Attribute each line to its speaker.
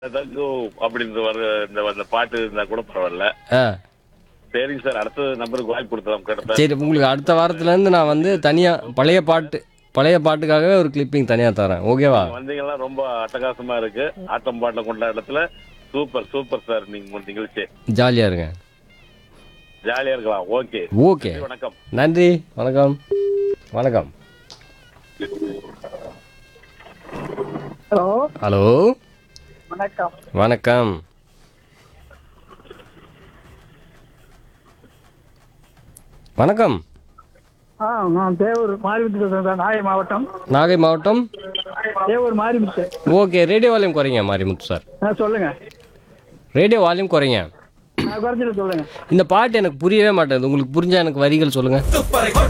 Speaker 1: தங்கு அப்படின்னு வர இந்த அந்த பாட்டு இருந்தா கூட பரவாயில்ல
Speaker 2: ஆ
Speaker 1: சரிங்க சார் அடுத்த நம்பருக்கு வாய்ப்பு கொடுத்தலாம் கேட்டேன்
Speaker 2: சரி உங்களுக்கு அடுத்த வாரத்துலேருந்து நான் வந்து தனியாக பழைய பாட்டு பழைய பாட்டுக்காகவே ஒரு கிளிப்பிங் தனியாக தரேன் ஓகேவா
Speaker 1: வந்தீங்கன்னா ரொம்ப அட்டகாசமா இருக்கு ஆட்டம் பாட்டம் கொண்ட இடத்துல சூப்பர் சூப்பர் சார் நீங்க உங்க நிகழ்ச்சி
Speaker 2: ஜாலியாக இருங்க
Speaker 1: ஜாலியா இருக்கலாம் ஓகே
Speaker 2: ஓகே
Speaker 1: வணக்கம்
Speaker 2: நன்றி வணக்கம் வணக்கம்
Speaker 3: ஹலோ
Speaker 2: ஹலோ
Speaker 3: வணக்கம்
Speaker 2: வணக்கம் வணக்கம்
Speaker 3: ஆ நான் தேவூர் மாரிமுத்து பேசுறேன் சார் நாகை மாவட்டம்
Speaker 2: நாகை மாவட்டம்
Speaker 3: Devur Marimuthu
Speaker 2: okay radio volume குறைங்க மாரிமுத்து சார்
Speaker 3: ஆ சொல்லுங்க
Speaker 2: ரேடியோ வால்யூம் குறைங்க
Speaker 3: நான் குறைச்சிட்டு சொல்லுங்க
Speaker 2: இந்த பாட்டு எனக்கு புரியவே மாட்டேங்குது உங்களுக்கு புரிஞ்சா எனக்கு வரிகள் சொல்லுங்க
Speaker 4: துப்பறை